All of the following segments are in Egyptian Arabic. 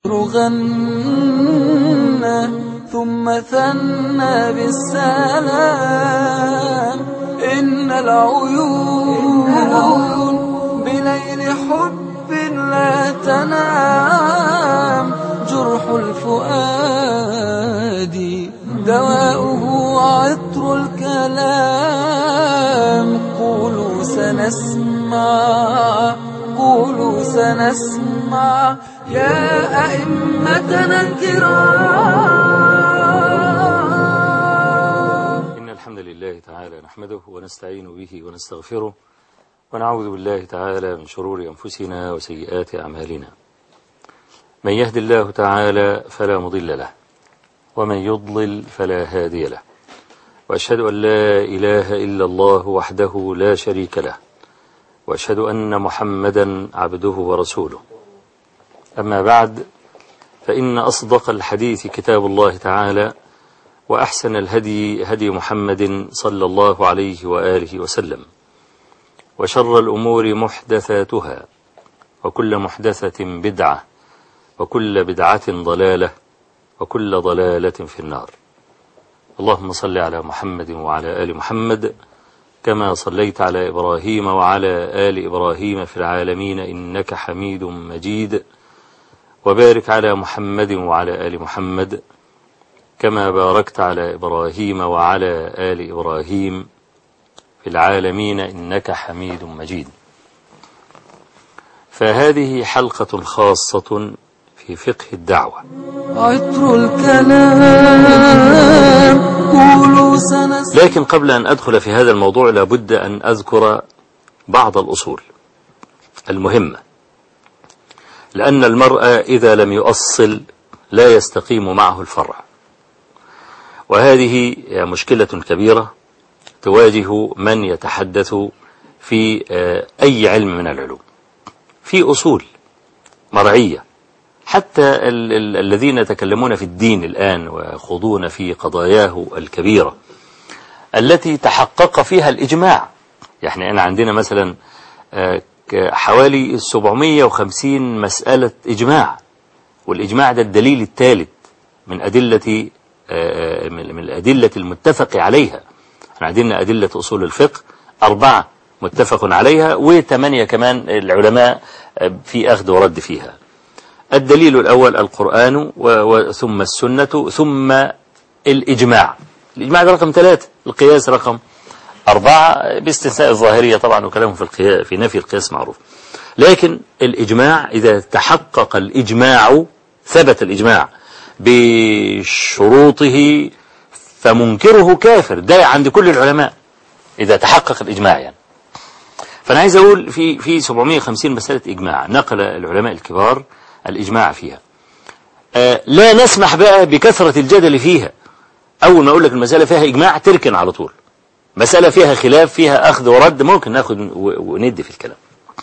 غنى ثم ثنى بالسلام إن العيون بليل حب لا تنام جرح الفؤاد دواؤه عطر الكلام قولوا سنسمع قولوا سنسمع يا أئمتنا الكرام إن الحمد لله تعالى نحمده ونستعين به ونستغفره ونعوذ بالله تعالى من شرور أنفسنا وسيئات أعمالنا من يهد الله تعالى فلا مضل له ومن يضلل فلا هادي له وأشهد أن لا إله إلا الله وحده لا شريك له وأشهد أن محمدا عبده ورسوله أما بعد فإن أصدق الحديث كتاب الله تعالى وأحسن الهدي هدي محمد صلى الله عليه وآله وسلم وشر الأمور محدثاتها وكل محدثة بدعة وكل بدعة ضلالة وكل ضلالة في النار اللهم صل على محمد وعلى آل محمد كما صليت على إبراهيم وعلى آل إبراهيم في العالمين إنك حميد مجيد وبارك على محمد وعلى آل محمد كما باركت على إبراهيم وعلى آل إبراهيم في العالمين إنك حميد مجيد فهذه حلقة خاصة في فقه الدعوة عطر الكلام قولوا سنسمع لكن قبل أن أدخل في هذا الموضوع لابد أن أذكر بعض الأصول المهمة لأن المرء إذا لم يؤصل لا يستقيم معه الفرع وهذه مشكلة كبيرة تواجه من يتحدث في أي علم من العلوم في أصول مرعية حتى ال ال الذين يتكلمون في الدين الآن ويخوضون في قضاياه الكبيرة التي تحقق فيها الإجماع يعني أنا عندنا مثلا حوالي 750 مسألة إجماع والإجماع ده الدليل الثالث من أدلة من الأدلة المتفق عليها احنا عندنا أدلة أصول الفقه أربعة متفق عليها وثمانية كمان العلماء في أخذ ورد فيها الدليل الأول القرآن ثم السنة ثم الإجماع الإجماع ده رقم ثلاثة القياس رقم أربعة باستثناء الظاهرية طبعا وكلامهم في القياس في نفي القياس معروف لكن الإجماع إذا تحقق الإجماع ثبت الإجماع بشروطه فمنكره كافر ده عند كل العلماء إذا تحقق الإجماع يعني فأنا عايز أقول في في 750 مسألة إجماع نقل العلماء الكبار الإجماع فيها آه لا نسمح بقى بكثرة الجدل فيها أول ما أقول لك المسألة فيها إجماع تركن على طول مسألة فيها خلاف فيها أخذ ورد ممكن ناخد وندي في الكلام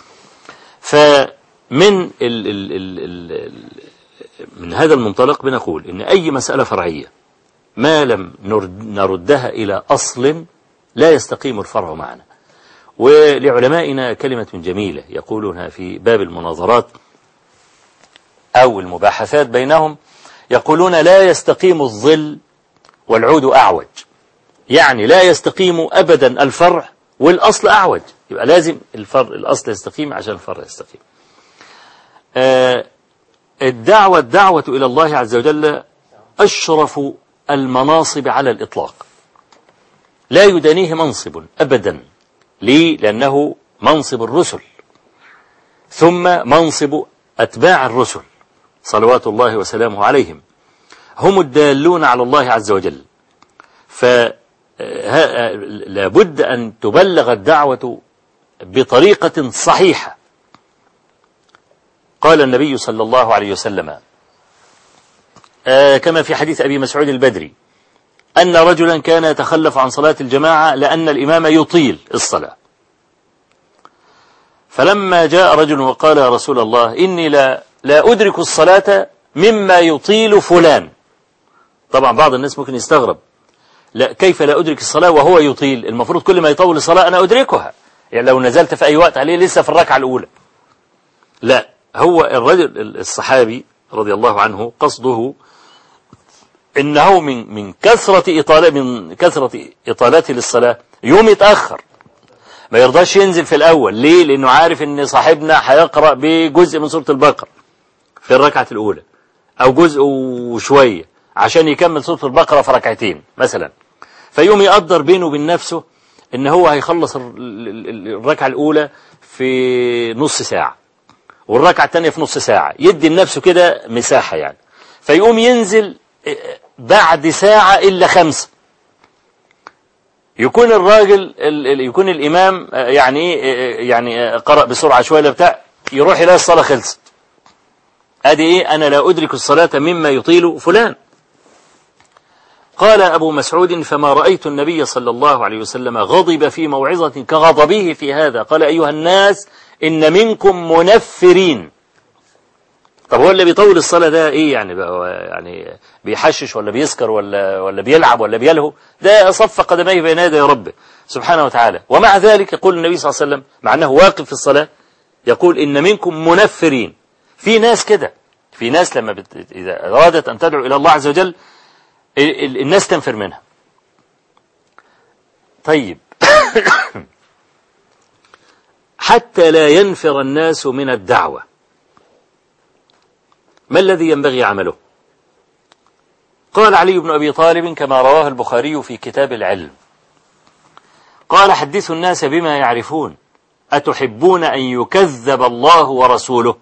فمن ال ال ال ال من هذا المنطلق بنقول إن أي مسألة فرعية ما لم نردها إلى أصل لا يستقيم الفرع معنا ولعلمائنا كلمة جميلة يقولونها في باب المناظرات أو المباحثات بينهم يقولون لا يستقيم الظل والعود أعوج يعني لا يستقيم أبدا الفرع والأصل أعوج يبقى لازم الفرع الأصل يستقيم عشان الفرع يستقيم آه الدعوة الدعوة إلى الله عز وجل أشرف المناصب على الإطلاق لا يدانيه منصب أبدا ليه لأنه منصب الرسل ثم منصب أتباع الرسل صلوات الله وسلامه عليهم هم الدالون على الله عز وجل فلابد أن تبلغ الدعوة بطريقة صحيحة قال النبي صلى الله عليه وسلم كما في حديث أبي مسعود البدري أن رجلا كان يتخلف عن صلاة الجماعة لأن الإمام يطيل الصلاة فلما جاء رجل وقال يا رسول الله إني لا, لا أدرك الصلاة مما يطيل فلان طبعا بعض الناس ممكن يستغرب لا كيف لا أدرك الصلاة وهو يطيل المفروض كل ما يطول الصلاة أنا أدركها يعني لو نزلت في أي وقت عليه لسه في الركعة الأولى لا هو الرجل الصحابي رضي الله عنه قصده إنه من من كثرة إطالة من كثرة إطالته للصلاة يوم يتأخر ما يرضاش ينزل في الأول ليه؟ لأنه عارف إن صاحبنا هيقرأ بجزء من سورة البقرة في الركعة الأولى أو جزء وشوية عشان يكمل سورة البقرة في ركعتين مثلا فيوم يقدر بينه وبين نفسه إن هو هيخلص ال- ال- ال- الركعة الأولى في نص ساعة والركعة الثانية في نص ساعة يدي لنفسه كده مساحة يعني فيقوم ينزل بعد ساعة إلا خمسة يكون الراجل ال- ال- يكون الإمام آه، يعني إيه، آه، يعني آه، قرأ بسرعة شوية ولا بتاع يروح يلاقي الصلاة خلصت ادي ايه انا لا ادرك الصلاة مما يطيل فلان قال ابو مسعود فما رأيت النبي صلى الله عليه وسلم غضب في موعظة كغضبه في هذا قال ايها الناس ان منكم منفرين طب هو اللي بيطول الصلاة ده ايه يعني بقى هو يعني بيحشش ولا بيسكر ولا ولا بيلعب ولا بيلهو ده صف قدميه بين يدي ربه سبحانه وتعالى ومع ذلك يقول النبي صلى الله عليه وسلم مع انه واقف في الصلاة يقول ان منكم منفرين في ناس كده في ناس لما بت... إذا أرادت أن تدعو إلى الله عز وجل ال... ال... الناس تنفر منها طيب حتى لا ينفر الناس من الدعوة ما الذي ينبغي عمله قال علي بن أبي طالب كما رواه البخاري في كتاب العلم قال حدثوا الناس بما يعرفون أتحبون أن يكذب الله ورسوله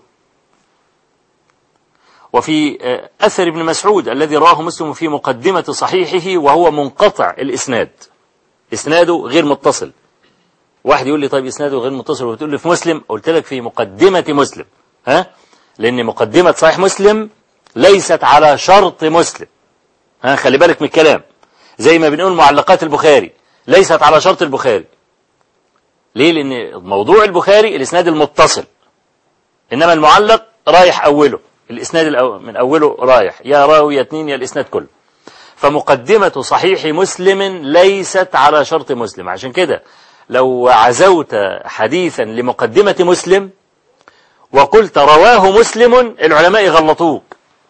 وفي أثر ابن مسعود الذي رواه مسلم في مقدمة صحيحه وهو منقطع الإسناد إسناده غير متصل واحد يقول لي طيب إسناده غير متصل وتقول لي في مسلم قلت لك في مقدمة مسلم ها لأن مقدمة صحيح مسلم ليست على شرط مسلم ها خلي بالك من الكلام زي ما بنقول معلقات البخاري ليست على شرط البخاري ليه لأن موضوع البخاري الإسناد المتصل إنما المعلق رايح أوله الإسناد الأو... من أوله رايح يا راوي يا اتنين يا الإسناد كله فمقدمة صحيح مسلم ليست على شرط مسلم عشان كده لو عزوت حديثا لمقدمة مسلم وقلت رواه مسلم العلماء يغلطوك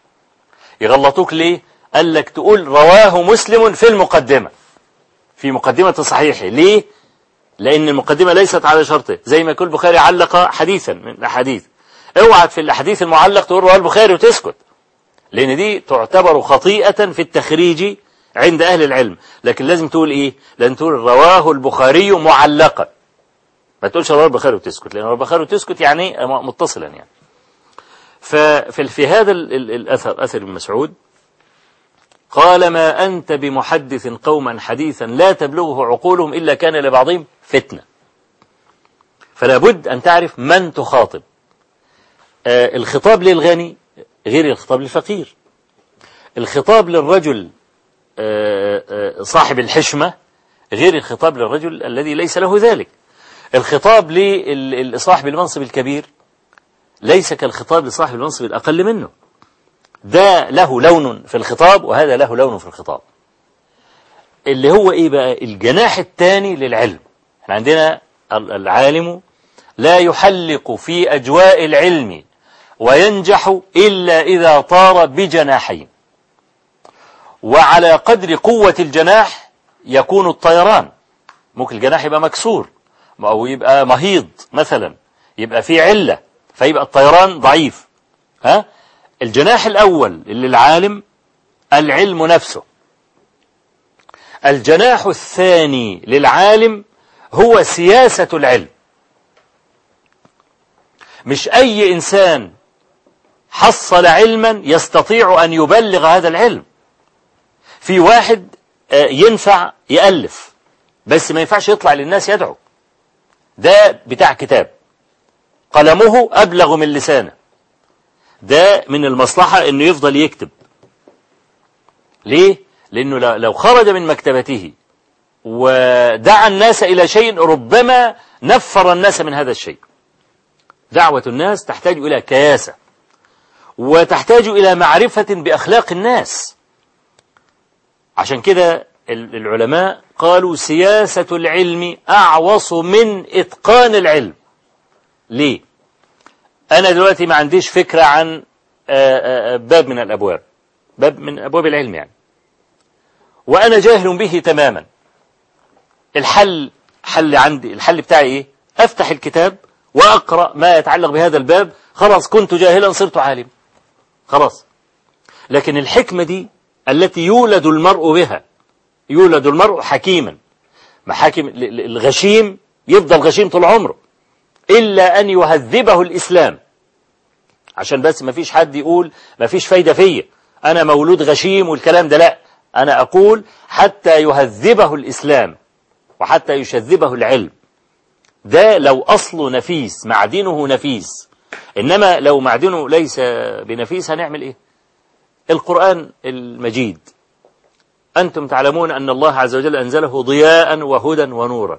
يغلطوك ليه قال لك تقول رواه مسلم في المقدمة في مقدمة صحيحه ليه لأن المقدمة ليست على شرطه زي ما يقول البخاري علق حديثا من الأحاديث اوعى في الأحاديث المعلق تقول رواه البخاري وتسكت لأن دي تعتبر خطيئة في التخريج عند أهل العلم لكن لازم تقول إيه لازم تقول رواه البخاري معلقا ما تقولش رواه البخاري وتسكت لأن رواه البخاري وتسكت يعني متصلا يعني ففي في هذا ال- ال- الأثر أثر ابن مسعود قال ما أنت بمحدث قوما حديثا لا تبلغه عقولهم إلا كان لبعضهم فتنة فلا بد أن تعرف من تخاطب آه، الخطاب للغني غير الخطاب للفقير الخطاب للرجل آه، آه، صاحب الحشمة غير الخطاب للرجل الذي ليس له ذلك الخطاب لصاحب المنصب الكبير ليس كالخطاب لصاحب المنصب الأقل منه ده له لون في الخطاب وهذا له لون في الخطاب اللي هو ايه بقى الجناح الثاني للعلم احنا عندنا العالم لا يحلق في أجواء العلم وينجح إلا إذا طار بجناحين وعلى قدر قوة الجناح يكون الطيران ممكن الجناح يبقى مكسور أو يبقى مهيض مثلا يبقى في علة فيبقى الطيران ضعيف ها الجناح الأول اللي العالم العلم نفسه الجناح الثاني للعالم هو سياسة العلم مش أي إنسان حصل علما يستطيع أن يبلغ هذا العلم في واحد آه، ينفع يألف بس ما ينفعش يطلع للناس يدعو ده بتاع كتاب قلمه أبلغ من لسانه ده من المصلحة أنه يفضل يكتب ليه؟ لأنه لو- لو خرج من مكتبته ودعا الناس إلى شيء ربما نفر الناس من هذا الشيء دعوة الناس تحتاج إلى كياسة وتحتاج إلى معرفة بأخلاق الناس عشان كده ال- العلماء قالوا سياسة العلم أعوص من إتقان العلم ليه؟ أنا دلوقتي ما عنديش فكرة عن آه، آه، باب من الأبواب باب من أبواب العلم يعني وأنا جاهل به تماما الحل حل عندي الحل بتاعي إيه أفتح الكتاب وأقرأ ما يتعلق بهذا الباب خلاص كنت جاهلا صرت عالم خلاص لكن الحكمة دي التي يولد المرء بها يولد المرء حكيما محاكم الغشيم يفضل غشيم طول عمره إلا أن يهذبه الإسلام عشان بس ما فيش حد يقول ما فيش فايدة فيا أنا مولود غشيم والكلام ده لا أنا أقول حتى يهذبه الإسلام وحتى يشذبه العلم ده لو أصله نفيس معدنه نفيس إنما لو معدنه ليس بنفيس هنعمل إيه القرآن المجيد أنتم تعلمون أن الله عز وجل أنزله ضياء وهدى ونورا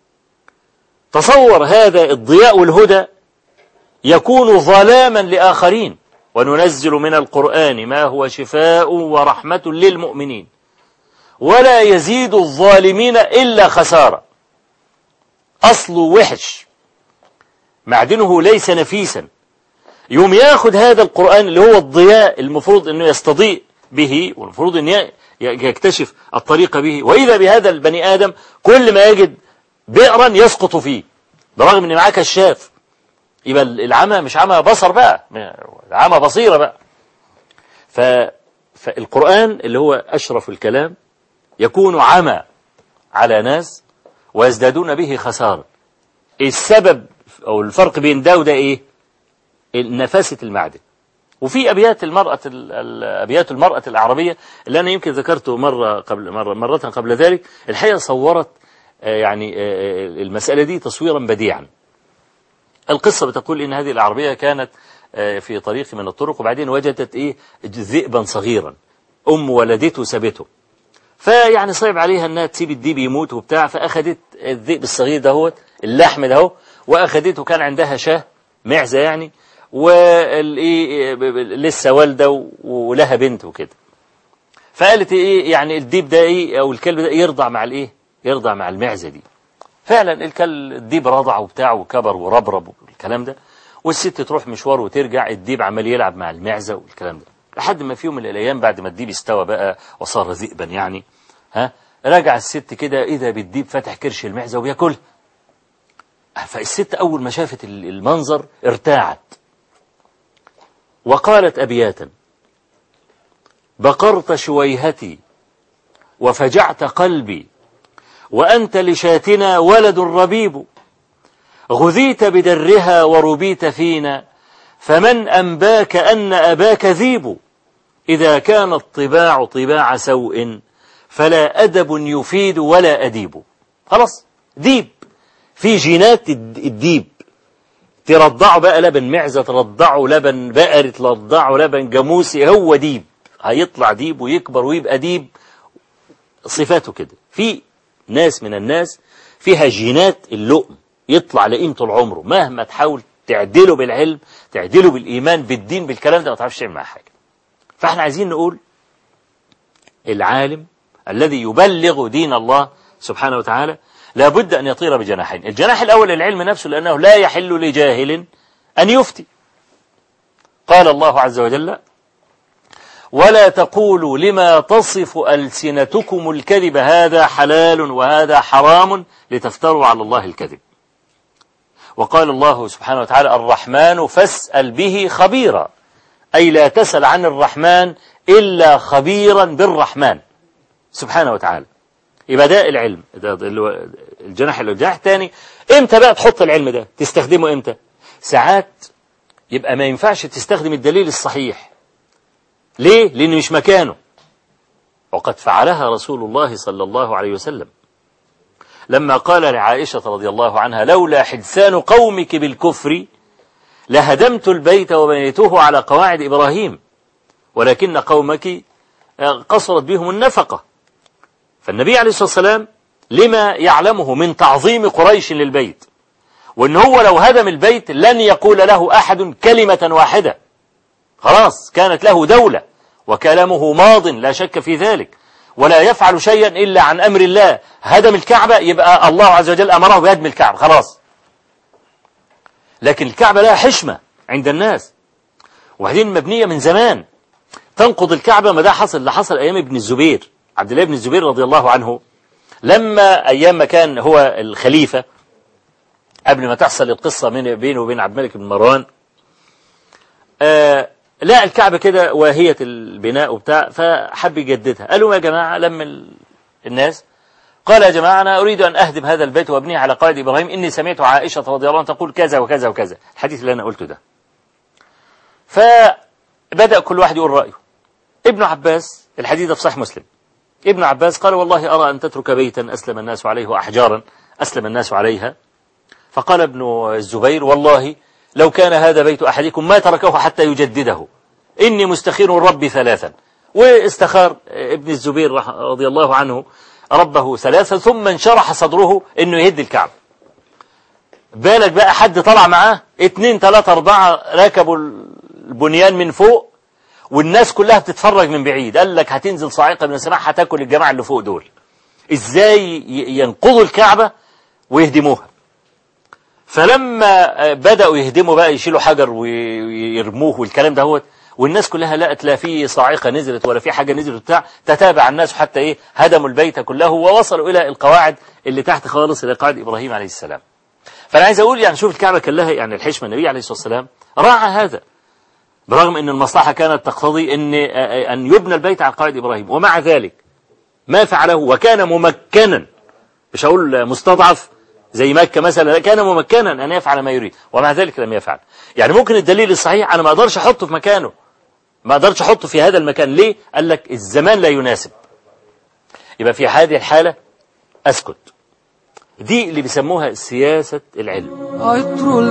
تصور هذا الضياء والهدى يكون ظلاما لآخرين وننزل من القرآن ما هو شفاء ورحمة للمؤمنين ولا يزيد الظالمين إلا خسارة أصله وحش معدنه ليس نفيسا يوم ياخد هذا القرآن اللي هو الضياء المفروض أنه يستضيء به والمفروض أن يكتشف الطريق به وإذا بهذا البني آدم كل ما يجد بئرا يسقط فيه برغم أن معاه كشاف يبقى العمى مش عمى بصر بقى عمى بصيرة بقى ف... فالقرآن اللي هو أشرف الكلام يكون عمى على ناس ويزدادون به خسارة السبب أو الفرق بين ده وده إيه نفاسة المعدن وفي أبيات المرأة أبيات المرأة العربية اللي أنا يمكن ذكرته مرة قبل مرة مرة قبل ذلك الحقيقة صورت يعني المسألة دي تصويرا بديعا القصة بتقول إن هذه العربية كانت في طريق من الطرق وبعدين وجدت إيه ذئبا صغيرا أم ولدته سابته فيعني صعب عليها انها تسيب الديب يموت وبتاع فاخذت الذئب الصغير دهوت اللحم ده واخذته كان عندها شاه معزه يعني والايه لسه والده ولها بنت وكده فقالت ايه يعني الديب ده ايه او الكلب ده يرضع مع الايه يرضع مع المعزه دي فعلا الكلب الديب رضع وبتاع وكبر وربرب والكلام ده والست تروح مشوار وترجع الديب عمال يلعب مع المعزه والكلام ده لحد ما في يوم من الايام بعد ما الديب استوى بقى وصار ذئبا يعني ها رجع الست كده اذا بالديب فتح كرش المعزه وبياكلها فالست اول ما شافت المنظر ارتاعت وقالت ابياتا بقرت شويهتي وفجعت قلبي وانت لشاتنا ولد ربيب غذيت بدرها وربيت فينا فمن أنباك أن أباك ذيب إذا كان الطباع طباع سوء فلا أدب يفيد ولا أديب خلاص ديب في جينات الديب ترضعه بقى لبن معزة ترضعه لبن بقري ترضعه لبن جاموسي هو ديب هيطلع ديب ويكبر ويبقى ديب صفاته كده في ناس من الناس فيها جينات اللؤم يطلع لقيم طول عمره مهما تحاول تعدله بالعلم تعدله بالإيمان بالدين بالكلام ده ما تعرفش تعمل معاه حاجة فاحنا عايزين نقول العالم الذي يبلغ دين الله سبحانه وتعالى لابد أن يطير بجناحين الجناح الأول العلم نفسه لأنه لا يحل لجاهل أن يفتي قال الله عز وجل ولا تقولوا لما تصف ألسنتكم الكذب هذا حلال وهذا حرام لتفتروا على الله الكذب وقال الله سبحانه وتعالى الرحمن فاسأل به خبيرا أي لا تسأل عن الرحمن إلا خبيرا بالرحمن سبحانه وتعالى يبقى ده العلم ده الجناح الجناح الثاني امتى بقى تحط العلم ده تستخدمه امتى ساعات يبقى ما ينفعش تستخدم الدليل الصحيح ليه لأنه مش مكانه وقد فعلها رسول الله صلى الله عليه وسلم لما قال لعائشة رضي الله عنها لولا حدثان قومك بالكفر لهدمت البيت وبنيته على قواعد إبراهيم ولكن قومك قصرت بهم النفقة فالنبي عليه الصلاة والسلام لما يعلمه من تعظيم قريش للبيت وان هو لو هدم البيت لن يقول له أحد كلمة واحدة خلاص كانت له دولة وكلامه ماض لا شك في ذلك ولا يفعل شيئا إلا عن أمر الله هدم الكعبة يبقى الله عز وجل أمره بهدم الكعبة خلاص لكن الكعبة لها حشمة عند الناس وبعدين مبنية من زمان تنقض الكعبة ما ده حصل اللي حصل أيام ابن الزبير عبد الله بن الزبير رضي الله عنه لما أيام ما كان هو الخليفة قبل ما تحصل القصة من بينه وبين عبد الملك بن مروان آه لا الكعبة كده واهية البناء وبتاع فحب يجددها قالوا يا جماعة لم ال- الناس قال يا جماعة أنا أريد أن أهدم هذا البيت وأبنيه على قواعد إبراهيم إني سمعت عائشة رضي الله عنها تقول كذا وكذا وكذا الحديث اللي أنا قلته ده فبدأ كل واحد يقول رأيه ابن عباس الحديث ده في صحيح مسلم ابن عباس قال والله أرى أن تترك بيتا أسلم الناس عليه وأحجارا أسلم الناس عليها فقال ابن الزبير والله لو كان هذا بيت أحدكم ما تركه حتى يجدده إني مستخير ربي ثلاثا واستخار ابن الزبير رح- رضي الله عنه ربه ثلاثا ثم انشرح صدره انه يهد الكعبة بالك بقى حد طلع معاه اتنين تلاتة اربعة ركبوا البنيان من فوق والناس كلها بتتفرج من بعيد قال لك هتنزل صاعقة من السماء هتاكل الجماعة اللي فوق دول ازاي ي- ينقضوا الكعبة ويهدموها فلما آه، بدأوا يهدموا بقى يشيلوا حجر ويرموه والكلام ده هو والناس كلها لقت لا في صاعقة نزلت ولا في حاجة نزلت بتاع تتابع الناس حتى ايه هدموا البيت كله ووصلوا إلى القواعد اللي تحت خالص إلى قواعد إبراهيم عليه السلام فأنا عايز أقول يعني شوف الكعبة كان لها يعني الحشمة النبي عليه الصلاة والسلام راعى هذا برغم أن المصلحة كانت تقتضي أن آه، أن يبنى البيت على قواعد إبراهيم ومع ذلك ما فعله وكان ممكنا مش هقول مستضعف زي مكة مثلا لا، كان ممكنا أن يفعل ما يريد ومع ذلك لم يفعل يعني ممكن الدليل الصحيح أنا ما أقدرش أحطه في مكانه ما أقدرش أحطه في هذا المكان ليه قال لك الزمان لا يناسب يبقى في هذه الحالة أسكت دي اللي بيسموها سياسة العلم عطر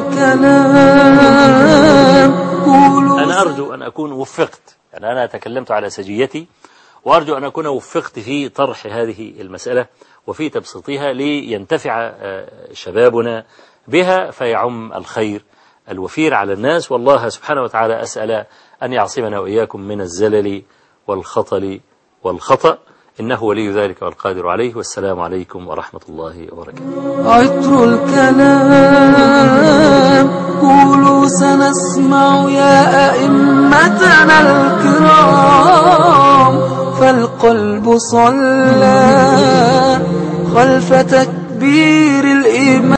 الكلام قولوا أنا أرجو أن أكون وفقت يعني أنا تكلمت على سجيتي وأرجو أن أكون وفقت في طرح هذه المسألة وفي تبسيطها لينتفع آه، شبابنا بها فيعم الخير الوفير على الناس والله سبحانه وتعالى أسأل أن يعصمنا وإياكم من الزلل والخطل والخطأ إنه ولي ذلك والقادر عليه والسلام عليكم ورحمة الله وبركاته عطر الكلام قولوا سنسمع يا أئمتنا الكرام فالقلب صلى خلف تكبير الإمام